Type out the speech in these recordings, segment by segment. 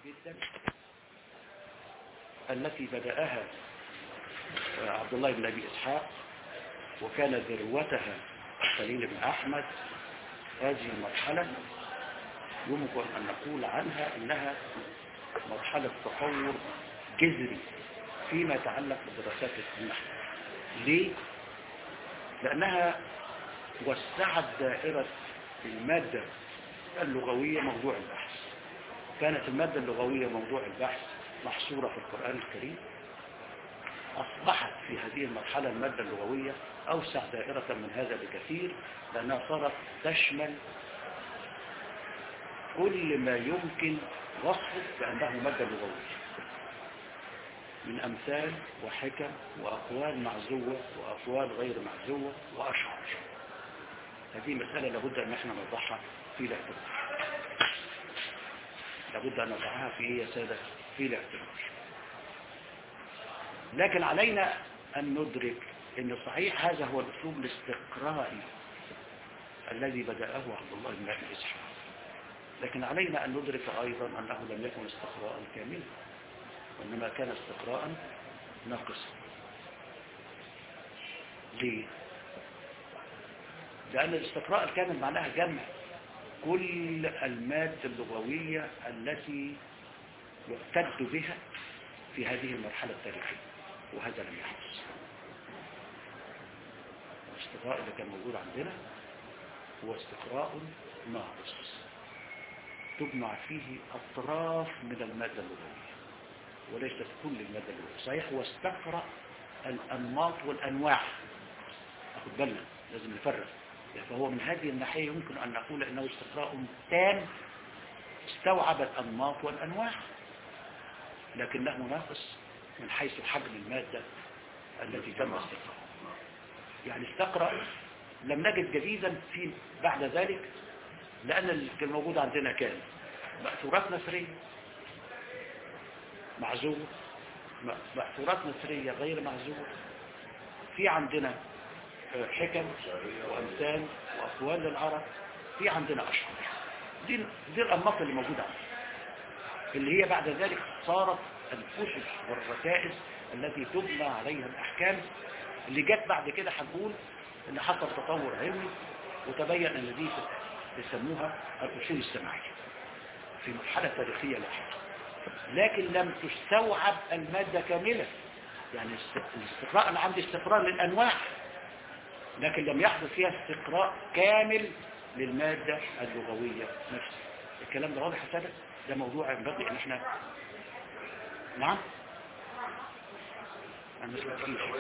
جدا التي بدأها عبد الله بن أبي إسحاق وكان ذروتها خليل بن أحمد هذه المرحلة يمكن أن نقول عنها أنها مرحلة تطور جذري فيما يتعلق بدراسات النحو ليه؟ لأنها وسعت دائرة المادة اللغوية موضوع البحث كانت المادة اللغوية موضوع البحث محصورة في القرآن الكريم أصبحت في هذه المرحلة المادة اللغوية أوسع دائرة من هذا بكثير لأنها صارت تشمل كل ما يمكن وصفه بأنه مادة لغوية من أمثال وحكم وأقوال معزوة وأقوال غير معزوة وأشعار هذه مسألة لابد أن احنا نوضحها في الاعتبار لابد أن نضعها في إيه يا سادة في الاعتبار لكن علينا أن ندرك أن صحيح هذا هو الأسلوب الاستقرائي الذي بدأه عبد الله بن أبي إسحاق لكن علينا أن ندرك أيضا أنه لم يكن استقراء كاملا وإنما كان استقراء ناقصا ليه؟ لأن الاستقراء الكامل معناها جمع كل المادة اللغوية التي يعتد بها في هذه المرحلة التاريخية وهذا لم يحدث الاستقراء اللي كان موجود عندنا هو استقراء ناقص تجمع فيه أطراف من المادة اللغوية وليست كل المادة اللغوية صحيح هو استقرأ الأنماط والأنواع أخذ بالنا لازم نفرق فهو من هذه الناحية يمكن أن نقول أنه استقراء تام استوعب الأنماط والأنواع لكنه ناقص من حيث حجم المادة التي تم استقراء يعني استقرأ لم نجد جديدا في بعد ذلك لأن اللي كان موجود عندنا كان مأثورات نثرية معزوة مأثورات نثرية غير معزوة في عندنا حكم وأمثال وأقوال للعرب في عندنا أشعار دي, دي الأنماط اللي موجودة عندنا اللي هي بعد ذلك صارت الأسس والركائز التي تبنى عليها الأحكام اللي جت بعد كده هنقول ان حصل تطور علمي وتبين ان دي يسموها الأصول السماعية في مرحلة تاريخية لاحقة لكن لم تستوعب المادة كاملة يعني الاستقراء أنا عندي استقراء للأنواع لكن لم يحدث فيها استقراء كامل للمادة اللغوية نفسها الكلام ده واضح يا ده موضوع ينبغي ان احنا نعم انا مش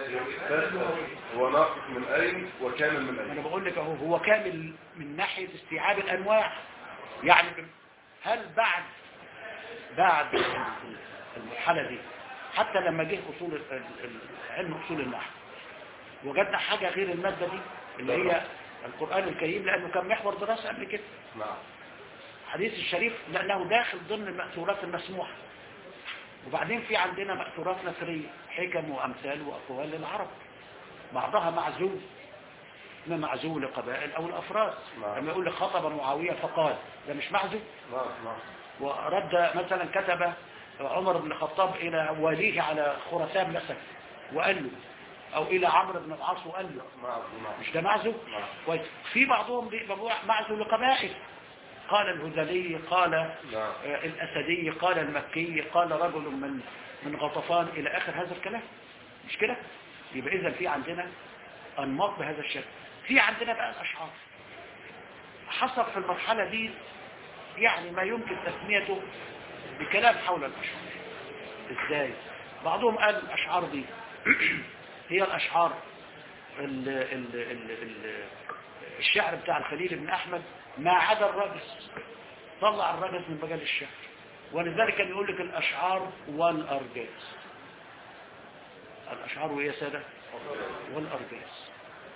هو ناقص من اين وكامل من اين انا بقول لك اهو هو كامل من ناحية استيعاب الانواع يعني هل بعد بعد المرحلة دي حتى لما جه اصول علم اصول النحو وجدنا حاجة غير المادة دي اللي هي القرآن الكريم لأنه كان محور دراسة قبل كده نعم حديث الشريف لأنه داخل ضمن المأثورات المسموحة وبعدين في عندنا مأثورات نثرية حكم وأمثال وأقوال للعرب بعضها معزول ما معزول لقبائل أو الأفراد نعم. لما يقول لك خطب معاوية فقال ده مش معزول نعم نعم ورد مثلا كتب عمر بن الخطاب إلى واليه على خراسان مثلا وقال له أو إلى عمرو بن العاص وقال له نعم نعم مش ده معزو نعم. كويس في بعضهم بيبقى معزو لقبائل قال الهذلي قال نعم. آه، الأسدي قال المكي قال رجل من من غطفان إلى آخر هذا الكلام مش كده يبقى إذا في عندنا أنماط بهذا الشكل في عندنا بقى الأشعار حصل في المرحلة دي يعني ما يمكن تسميته بكلام حول الأشعار إزاي بعضهم قال الأشعار دي هي الأشعار ال ال ال ال الشعر بتاع الخليل بن أحمد ما عدا الرجس طلع الرجس من مجال الشعر ولذلك كان يقول لك الأشعار والأرجاز الأشعار وهي سادة والأرجاز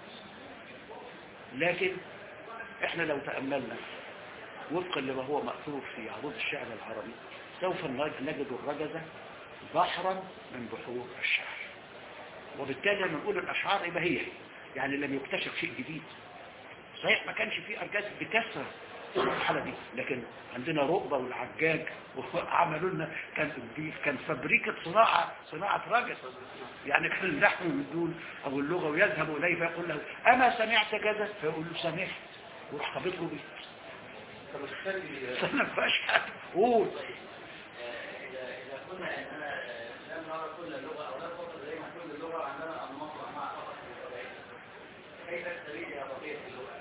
لكن احنا لو تأملنا وفقا لما هو مأثور في عروض الشعر العربي سوف نجد الرجزة بحرا من بحور الشعر وبالتالي لما نقول الأشعار يبقى هي هي يعني لم يكتشف شيء جديد صحيح ما كانش فيه أرجاز بكثرة في الحالة دي لكن عندنا رقبة والعجاج وعملوا لنا كان دي كان فابريكة صناعة صناعة راجل يعني كان اللحم من دون أو اللغة ويذهب إليه فيقول له أما سمعت كذا فيقول له سمعت ويروح خابط له بيه طب الثاني ما فيهاش حاجة قول إذا إذا كنا إننا لم نرى كل اللغة أو لا نفصل زي ما كل اللغة عندنا أنماط وأنواع فقط في اللغة كيف تستفيد إلى بقية اللغة؟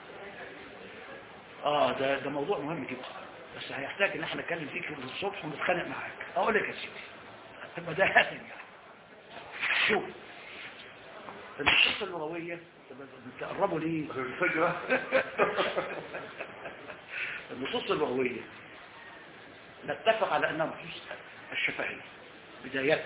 اه ده ده موضوع مهم جدا بس هيحتاج ان احنا نتكلم فيه كل الصبح ونتخانق معاك اقول لك يا سيدي هتبقى ده هاتم يعني شوف النصوص اللغويه طب بتقربوا ليه الفكرة النصوص اللغويه نتفق على انها نصوص الشفهيه بداية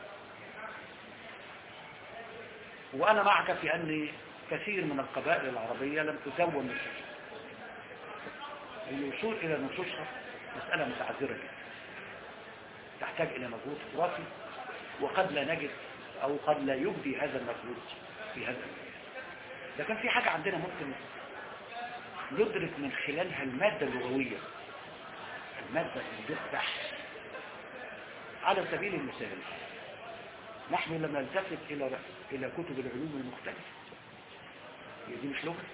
وانا معك في ان كثير من القبائل العربيه لم تكون نصوص الوصول إلى نصوصها مسألة متعذرة جدا تحتاج إلى مجهود خرافي وقد لا نجد أو قد لا يبدي هذا المجهود في هذا المجال لكن في حاجة عندنا ممكن ندرك من خلالها المادة اللغوية المادة اللي بحث على سبيل المثال نحن لما نلتفت إلى إلى كتب العلوم المختلفة هي دي مش لغة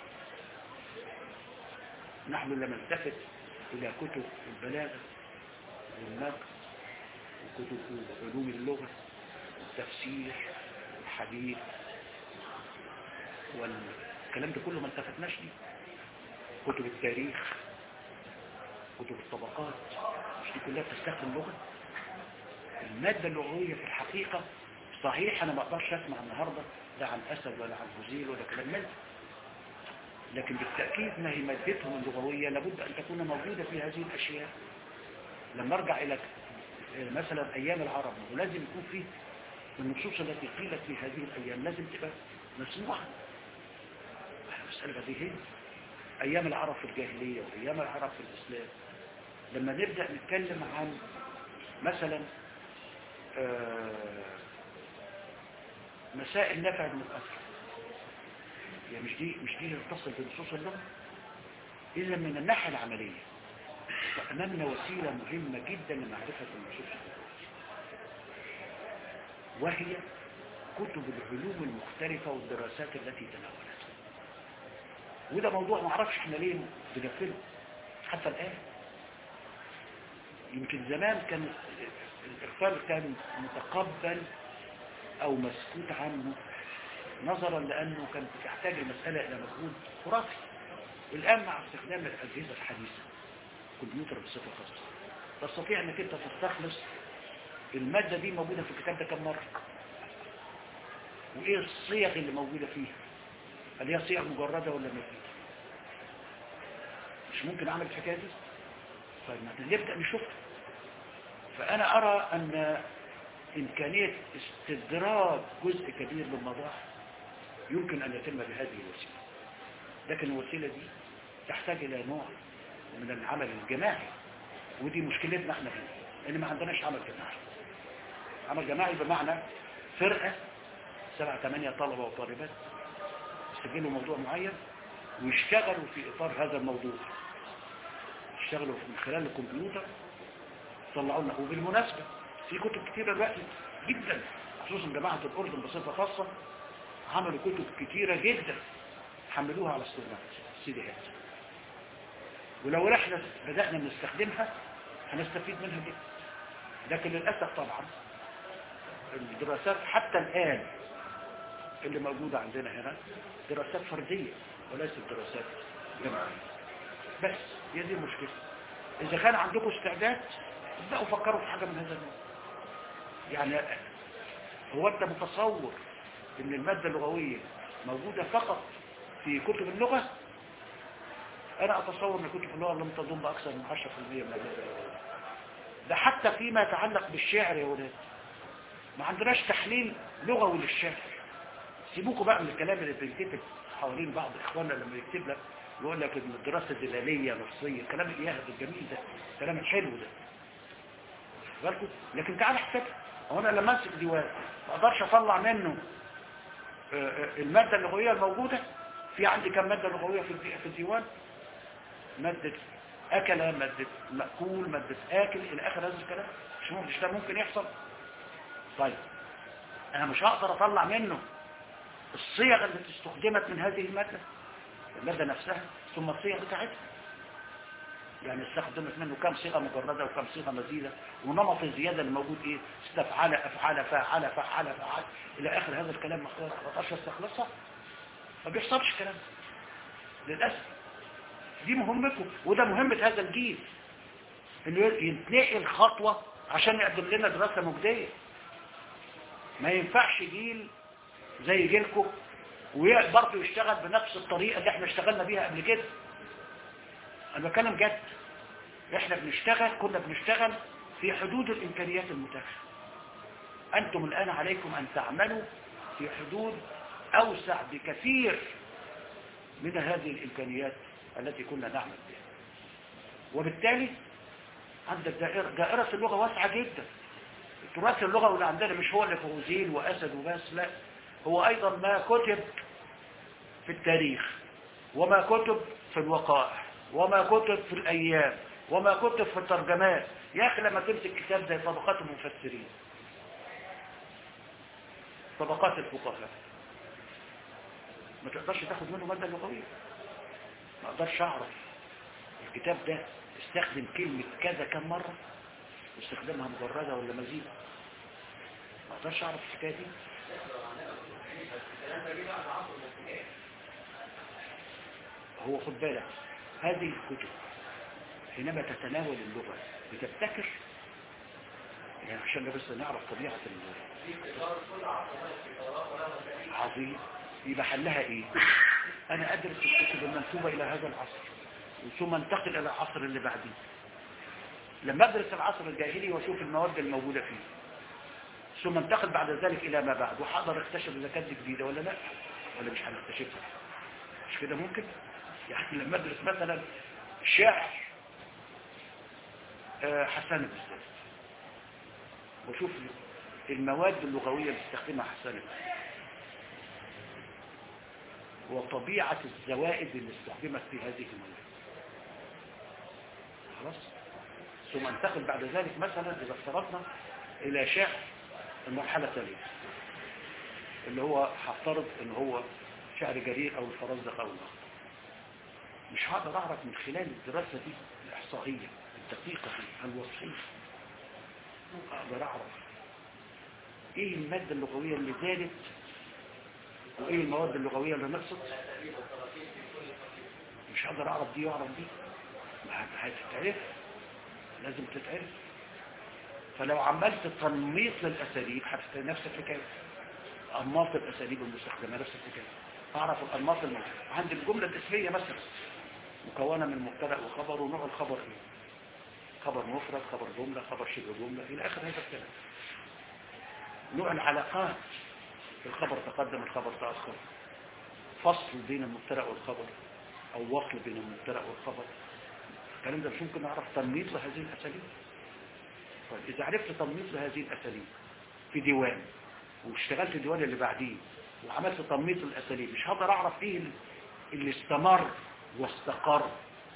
نحن لما نلتفت إلى كتب البلاغة والنقد وكتب علوم اللغة والتفسير والحديث والكلام ده كله ما التفتناش ليه كتب التاريخ كتب الطبقات مش دي كلها بتستخدم لغة المادة اللغوية في الحقيقة صحيح أنا ما أقدرش أسمع النهاردة لا عن أسد ولا عن فوزيل ولا كلام من ده لكن بالتأكيد ما هي مادتهم اللغوية لابد أن تكون موجودة في هذه الأشياء لما أرجع إلى مثلا أيام العرب ولازم يكون فيه النصوص التي قيلت في هذه الأيام لازم تبقى مسموعة المسألة هذه هي أيام العرب في الجاهلية وأيام العرب في الإسلام لما نبدأ نتكلم عن مثلا آه، مسائل نفع المتأثر يعني مش دي مش دي اللي تتصل بنصوص اللغة إذا من الناحية العملية فأمامنا وسيلة مهمة جدا لمعرفة النصوص اللغوية وهي كتب العلوم المختلفة والدراسات التي تناولتها وده موضوع ما اعرفش احنا ليه بنغفله حتى الآن يمكن زمان كان الإغفال كان متقبل أو مسكوت عنه نظرا لأنه كانت تحتاج المسألة إلى مجهود خرافي الآن مع استخدام الأجهزة الحديثة كمبيوتر بصفة خاصة تستطيع أنك أنت تستخلص المادة دي موجودة في الكتاب ده كم مرة وإيه الصيغ اللي موجودة فيها هل هي صيغ مجردة ولا مزيدة مش ممكن أعمل الحكاية دي طيب ما نبدأ نشوفها فأنا أرى أن إمكانية استدراج جزء كبير من المضاح يمكن أن يتم بهذه الوسيلة لكن الوسيلة دي تحتاج إلى نوع من العمل الجماعي ودي مشكلتنا احنا فيه ان ما عندناش عمل جماعي عمل جماعي بمعنى فرقة سبعة ثمانية طلبة وطالبات يسجلوا موضوع معين ويشتغلوا في إطار هذا الموضوع يشتغلوا من خلال الكمبيوتر طلعوا لنا وبالمناسبة في كتب كتيرة دلوقتي جدا خصوصا جماعة الأردن بصفة خاصة عملوا كتب كتيرة جدا حملوها على السيدات السيديات ولو احنا بدأنا نستخدمها هنستفيد منها جدا لكن للأسف طبعا الدراسات حتى الآن اللي موجودة عندنا هنا دراسات فردية وليست دراسات جماعية بس هي دي المشكلة إذا كان عندكم استعداد ابدأوا فكروا في حاجة من هذا النوع يعني هو أنت متصور إن المادة اللغوية موجودة فقط في كتب اللغة أنا أتصور أن كتب اللغة لم تضم أكثر من 10% من المادة اللغوية ده حتى فيما يتعلق بالشعر يا ولاد ما عندناش تحليل لغوي للشعر سيبوكوا بقى من الكلام اللي بيتكتب حوالين بعض إخواننا لما يكتب لك يقول لك ان الدراسة دلالية نفسية كلام الإياه الجميل ده كلام الحلو ده بالكم لكن تعال احسبها هو انا لما امسك ديوان ما اقدرش اطلع منه المادة اللغوية الموجودة في عندي كم مادة لغوية في في الديوان مادة أكل مادة مأكول مادة آكل إلى آخر هذا الكلام مش ممكن مش ده ممكن يحصل طيب أنا مش هقدر أطلع منه الصيغ التي استخدمت من هذه المادة المادة نفسها ثم الصيغ بتاعتها يعني استخدمت منه كم صيغة مجردة وكم صيغة مزيدة ونمط الزيادة الموجود ايه استفعل افعل فعل فعل فعل الى اخر هذا الكلام ما اقدرش استخلصها ما بيحصلش كلام للأسف دي مهمته وده مهمة هذا الجيل انه يتنقل خطوة عشان يقدم لنا دراسة مجدية ما ينفعش جيل زي جيلكم وبرضه يشتغل بنفس الطريقة اللي احنا اشتغلنا بيها قبل كده انا بتكلم جد احنا بنشتغل كنا بنشتغل في حدود الامكانيات المتاحة انتم الان عليكم ان تعملوا في حدود اوسع بكثير من هذه الامكانيات التي كنا نعمل بها وبالتالي عندك دائرة, دائرة اللغة واسعة جدا التراث اللغوي اللي عندنا مش هو اللي فوزين وأسد وبس لا هو أيضا ما كتب في التاريخ وما كتب في الوقائع وما كتب في الأيام وما كتب في الترجمات يا أخي لما تمسك كتاب زي طبقات المفسرين طبقات الفقهاء ما تقدرش تاخد منه مادة لغوية ما اقدرش اعرف الكتاب ده استخدم كلمة كذا كم مرة واستخدمها مجردة ولا مزيدة ما اقدرش اعرف الحكاية دي هو خد بالك هذه الكتب حينما تتناول اللغة بتبتكر يعني عشان بس نعرف طبيعة عظيم يبقى حلها ايه انا ادرس الكتب المنسوبة الى هذا العصر ثم انتقل الى العصر اللي بعديه لما ادرس العصر الجاهلي واشوف المواد الموجودة فيه ثم انتقل بعد ذلك الى ما بعد وحاضر اكتشف اذا كانت جديدة ولا لا ولا مش هنكتشفها مش كده ممكن يعني لما ادرس مثلا شعر حسان البستان وشوف المواد اللغوية اللي استخدمها حسان البستان وطبيعة الزوائد اللي استخدمت في هذه المواد خلاص ثم انتقل بعد ذلك مثلا إذا افترضنا إلى شعر المرحلة الثانية اللي هو هفترض ان هو شعر جرير او الفرزدق او النخل مش هقدر اعرف من خلال الدراسة دي الاحصائية الدقيقة الوصفية اقدر اعرف ايه المادة اللغوية اللي زادت وايه المواد اللغوية اللي نقصت مش هقدر اعرف دي واعرف دي ما هتتعرف لازم تتعرف فلو عملت تنميط للاساليب هتلاقي نفس الحكايه انماط الاساليب المستخدمه نفس الحكايه اعرف الانماط الموجوده عند الجمله الاسميه مثلا مكونه من مبتدا وخبر ونوع الخبر ايه خبر مفرد خبر جمله خبر شبه جمله الى اخر هذا الكلام نوع العلاقات الخبر تقدم الخبر تاخر فصل بين المبتدا والخبر او وصل بين المبتدا والخبر الكلام ده مش ممكن نعرف تنميط لهذه الاساليب طيب إذا عرفت تنميط لهذه الأساليب في ديوان واشتغلت الديوان اللي بعديه وعملت تنميط الأساليب مش هقدر أعرف إيه اللي استمر واستقر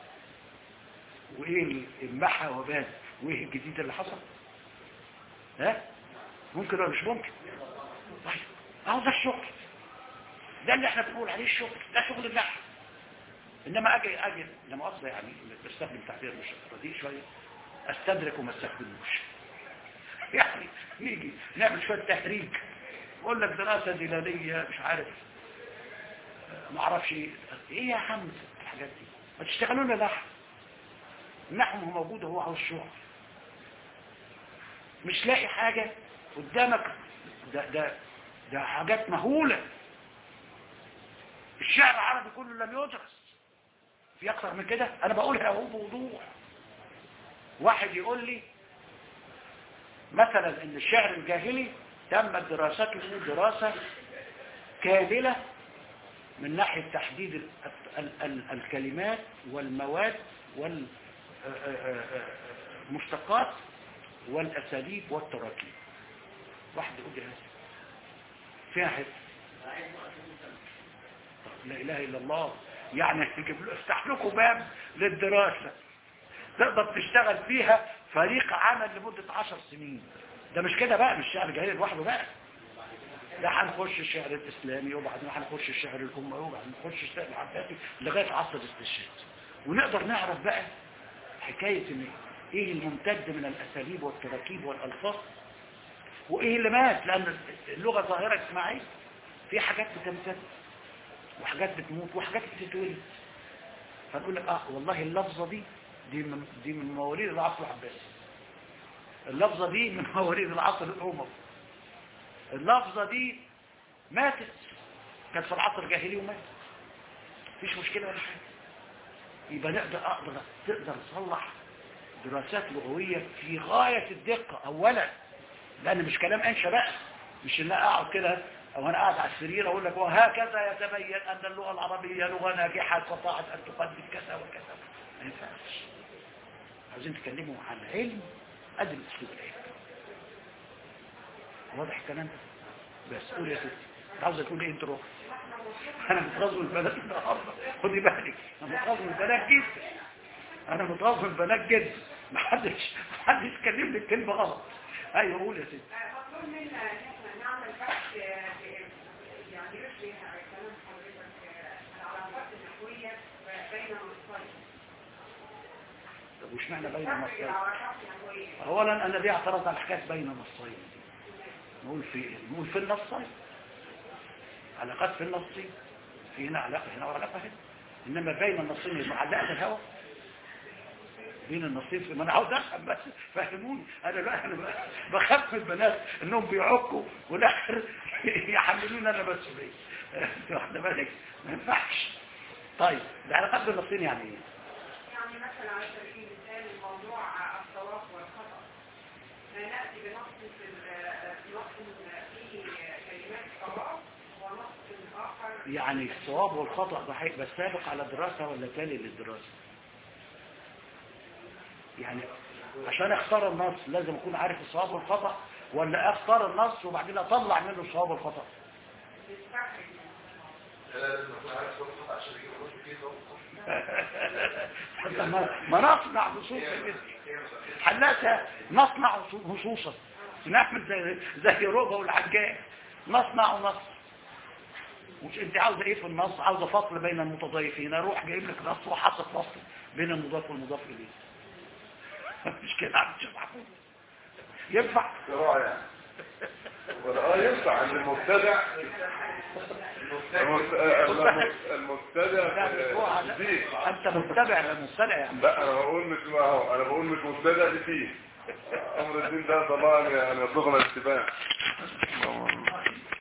وإيه اللي انمحى وبان وإيه الجديد اللي حصل ها ممكن ولا مش ممكن طيب أهو ده الشغل ده اللي احنا بنقول عليه الشغل ده شغل النحو إنما أجي أجي لما أصلا يعني بستخدم تعبير مش رديء شوية استدرك وما استخدموش يعني نيجي نعمل شوية تهريج اقول لك دراسة دلالية مش عارف ما اعرفش ايه يا عم الحاجات دي ما تشتغلوا لنا نحو النحو هو موجود هو عاوز شغل مش لاقي حاجة قدامك ده ده ده حاجات مهولة الشعر العربي كله لم يدرس في اكثر من كده انا بقولها اهو بوضوح واحد يقول لي مثلا ان الشعر الجاهلي تمت دراسته دراسة كاملة من ناحية تحديد ال ال ال الكلمات والمواد والمشتقات والأساليب والتراكيب واحد يقول لي هذا فيها حته لا إله إلا الله يعني نجيب له افتح لكم باب للدراسة تقدر تشتغل فيها فريق عمل لمدة عشر سنين ده مش كده بقى مش شعر جاهلي لوحده بقى ده هنخش الشعر الإسلامي وبعدين هنخش الشعر الأموي وبعدين نخش الشعر العباسي لغاية عصر الاستشهاد ونقدر نعرف بقى حكاية ان ايه الممتد من الأساليب والتراكيب والألفاظ وايه اللي مات لأن اللغة ظاهرة اجتماعية في حاجات بتمتد وحاجات بتموت وحاجات بتتولد فنقول لك اه والله اللفظة دي دي من, دي من مواليد العصر العباسي اللفظة دي من مواليد العصر الأموي اللفظة دي ماتت كانت في العصر الجاهلي وماتت مفيش مشكلة ولا حاجة يبقى نقدر اقدر تقدر تصلح دراسات لغوية في غاية الدقة اولا لان مش كلام انشا بقى مش ان أنا اقعد كده او انا قاعد على السرير اقول لك وهكذا يتبين ان اللغة العربية لغة ناجحة استطاعت ان تقدم كذا وكذا ما ينفعش عايزين تكلموا عن علم قد الاسلوب العلمي واضح الكلام ده بس قول يا ستي انت عاوزه تقول ايه انترو انا متغاظ من البنات النهارده خدي بالك انا متغاظ من البنات جدا انا متغاظ من البنات جدا محدش محدش كلمني الكلمه غلط ايوه قول يا ستي مطلوب منا ان احنا نعمل بحث يعني يشبه كلام حضرتك العلاقات النحويه بين النصين طب وش معنى بين فرق النصين العلاقات النحويه اولا انا ليه اعترض على حكايه بين النصين نقول في ايه نقول في النصين علاقات في النصين في هنا علاقه هنا وعلاقه هنا انما بين النصين يبقى علاقه الهوى بين النصين في ما انا عاوز افهم بس فهموني انا بقى انا بقى بخاف من البنات انهم بيعكوا والاخر يحملون انا مسؤوليه انت واخده بالك ما ينفعش طيب العلاقات بين النصين يعني ايه يعني مثلا على سبيل المثال موضوع الصواب والخطا ناتي بنص في ال- نص فيه كلمات صواب ونص اخر يعني الصواب والخطأ ده هيبقى سابق على الدراسة ولا تالي للدراسة يعني عشان اختار النص لازم اكون عارف الصواب والخطأ ولا اختار النص وبعدين اطلع منه الصواب والخطأ بتستخرج لا لازم اكون عارف كل خطأ عشان يجيب الرشد فيه حتى ما, ما نصنع نصوصا كده حلاتها نصنع نصوصا نعمل زي زي روبا والحجاج نصنع نص مش انت عاوزه ايه في النص عاوزه فصل بين المتضايفين اروح جايب لك نص وحاطط فصل بين المضاف والمضاف اليه مش كده عم تشوف محمود ينفع اختراع يعني ولا اه ينفع ان المبتدع المبت- المبت- المبتدع آه، دي انت متبع ولا مبتدع يعني لا انا بقول مش ما هو انا بقول مش مبتدع دي فيه امر الدين ده طبعا يعني يطلق الاتباع